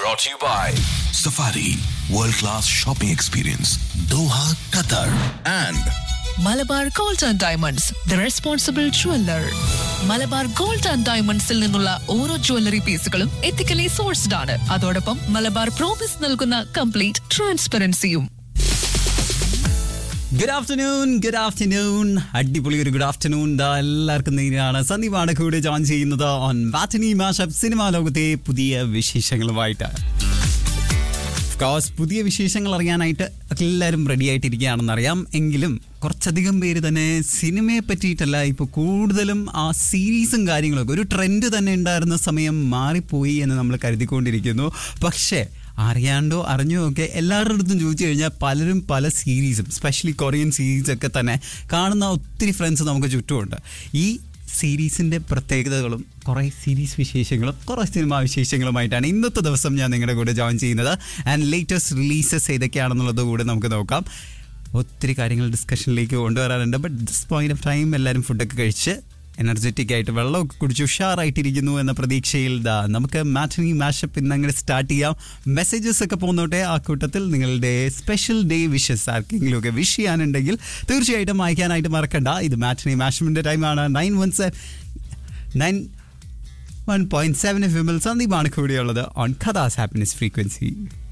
brought to you by Safari World Class Shopping Experience Doha, Qatar and Malabar gold and diamonds the responsible jeweller Malabar gold and ഡയമണ്ട്സിൽ നിന്നുള്ള ഓരോ jewellery പീസുകളും ethically sourced ആണ് അതോടൊപ്പം Malabar promise നൽകുന്ന complete ട്രാൻസ്പെറൻസിയും good afternoon good afternoon അടിപൊളി ഒരു ഗുഡ് ആഫ്റ്റർനൂൺ ദാ എല്ലാവർക്കും നേരെയാണ് സന്ദീപാണ് കൂടെ ജോയിൻ ചെയ്യുന്നത് ഓൺ വാറ്റനി മാഷപ്പ് സിനിമാ ലോകത്തെ പുതിയ വിശേഷങ്ങളുമായിട്ട് കോഴ്സ് പുതിയ വിശേഷങ്ങൾ അറിയാനായിട്ട് എല്ലാവരും റെഡി ആയിട്ടിരിക്കുകയാണെന്ന് അറിയാം എങ്കിലും കുറച്ചധികം പേര് തന്നെ സിനിമയെ പറ്റിയിട്ടല്ല ഇപ്പോൾ കൂടുതലും ആ സീരീസും കാര്യങ്ങളൊക്കെ ഒരു ട്രെൻഡ് തന്നെ ഉണ്ടായിരുന്ന സമയം മാറിപ്പോയി എന്ന് നമ്മൾ കരുതിക്കൊണ്ടിരിക്കുന്നു പക്ഷേ അറിയാണ്ടോ അറിഞ്ഞോ ഒക്കെ എല്ലാവരുടെ അടുത്തും ചോദിച്ചു കഴിഞ്ഞാൽ പലരും പല സീരീസും സ്പെഷ്യലി കൊറിയൻ സീരീസ് ഒക്കെ തന്നെ കാണുന്ന ഒത്തിരി ഫ്രണ്ട്സ് നമുക്ക് ചുറ്റുമുണ്ട് ഈ സീരീസിൻ്റെ പ്രത്യേകതകളും കുറേ സീരീസ് വിശേഷങ്ങളും കുറേ സിനിമാ വിശേഷങ്ങളുമായിട്ടാണ് ഇന്നത്തെ ദിവസം ഞാൻ നിങ്ങളുടെ കൂടെ ജോയിൻ ചെയ്യുന്നത് ആൻഡ് ലേറ്റസ്റ്റ് റിലീസസ് ഏതൊക്കെയാണെന്നുള്ളത് കൂടെ നമുക്ക് നോക്കാം ഒത്തിരി കാര്യങ്ങൾ ഡിസ്കഷനിലേക്ക് കൊണ്ടുവരാറുണ്ട് but this point of time എല്ലാവരും ഫുഡൊക്കെ കഴിച്ച് എനർജറ്റിക് ആയിട്ട് വെള്ളമൊക്കെ കുടിച്ച് ഉഷാറായിട്ടിരിക്കുന്നു എന്ന പ്രതീക്ഷയിൽ ദാ നമുക്ക് മാറ്റനി മാഷപ്പ് ഇന്ന് അങ്ങനെ സ്റ്റാർട്ട് ചെയ്യാം മെസ്സേജസ് ഒക്കെ പോന്നോട്ടെ ആ കൂട്ടത്തിൽ നിങ്ങളുടെ സ്പെഷ്യൽ ഡേ വിഷസ് ആർക്കെങ്കിലും ഒക്കെ വിഷ് ചെയ്യാനുണ്ടെങ്കിൽ തീർച്ചയായിട്ടും അയക്കാനായിട്ട് മറക്കണ്ട ഇത് മാറ്റനി മാഷപ്പിൻ്റെ ടൈമാണ് nine one seven nine one point seven F എമ്മിൽ സന്ദീപാണ് കൂടിയുള്ളത് ഓൺ കഥാസ് ഹാപ്പിനെസ് ഫ്രീക്വൻസി